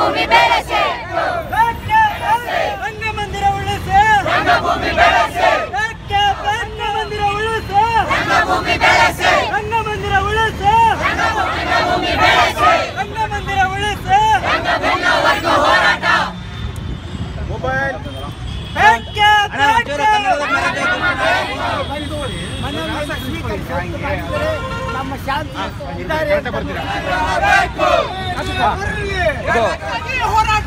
ರಂಗಭೂಮಿ ಬೆಳೆಸಿ ರಂಗಮಂದಿರ ಉಳಿಸಿ ರಂಗಭೂಮಿ ಬೆಳೆಸಿ ಯಾಕೆ ರಂಗಮಂದಿರ ಉಳಿಸಿ ರಂಗಭೂಮಿ ಬೆಳೆಸಿ ರಂಗಮಂದಿರ ಉಳಿಸಿ ರಂಗಭೂಮಿ ಬೆಳೆಸಿ ರಂಗಮಂದಿರ ಉಳಿಸಿ ರಂಗಭೂಮಿ ವರ್ಗ ಹೋರಾಟ ಯಾಕೆ ನಮ್ಮ ಶಾಂತಿ ಹೋರಾಟ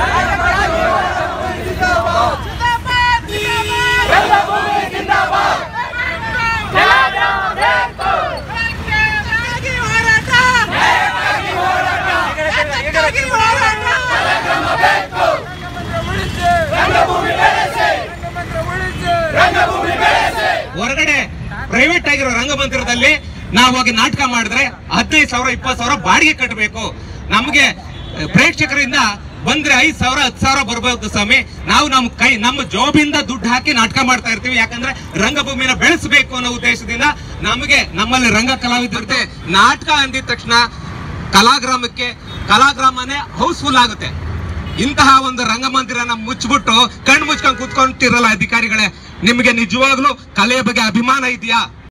ಹೊರಗಡೆ ಪ್ರೈವೇಟ್ ಆಗಿರೋ ರಂಗಮಂದಿರದಲ್ಲಿ ನಾವು ಹೋಗಿ ನಾಟಕ ಮಾಡಿದ್ರೆ ಹದಿನೈದು ಸಾವಿರ ಇಪ್ಪತ್ತು ಸಾವಿರ ಬಾಡಿಗೆ ಕಟ್ಟಬೇಕು ನಮ್ಗೆ ಅಹ್, ಪ್ರೇಕ್ಷಕರಿಂದ ಬಂದ್ರೆ ಐದ್ ಸಾವಿರ ಹತ್ತು ಸಾವಿರ ಬರ್ಬೋದು ಸ್ವಾಮಿ ನಾವು ನಮ್ಮ ಕೈ ನಮ್ಮ ಜೋಬಿಂದ ದುಡ್ಡು ಹಾಕಿ ನಾಟಕ ಮಾಡ್ತಾ ಇರ್ತೀವಿ ಯಾಕಂದ್ರೆ ರಂಗಭೂಮಿನ ಬೆಳೆಸಬೇಕು ಅನ್ನೋ ಉದ್ದೇಶದಿಂದ ನಮಗೆ ನಮ್ಮಲ್ಲಿ ರಂಗ ಕಲಾವಿದರಿಗೆ ನಾಟಕ ಅಂದಿದ ತಕ್ಷಣ ಕಲಾಗ್ರಾಮಕ್ಕೆ ಕಲಾಗ್ರಾಮನೇ ಹೌಸ್ಫುಲ್ ಆಗುತ್ತೆ ಇಂತಹ ಒಂದು ರಂಗಮಂದಿರನ ಮುಚ್ಚಿಬಿಟ್ಟು ಕಣ್ಣು ಮುಚ್ಕೊಂಡು ಕೂತ್ಕೊಂತಿರಲ್ಲ ಅಧಿಕಾರಿಗಳೇ ನಿಮಗೆ ನಿಜವಾಗ್ಲೂ ಕಲೆಯ ಬಗ್ಗೆ ಅಭಿಮಾನ ಇದೆಯಾ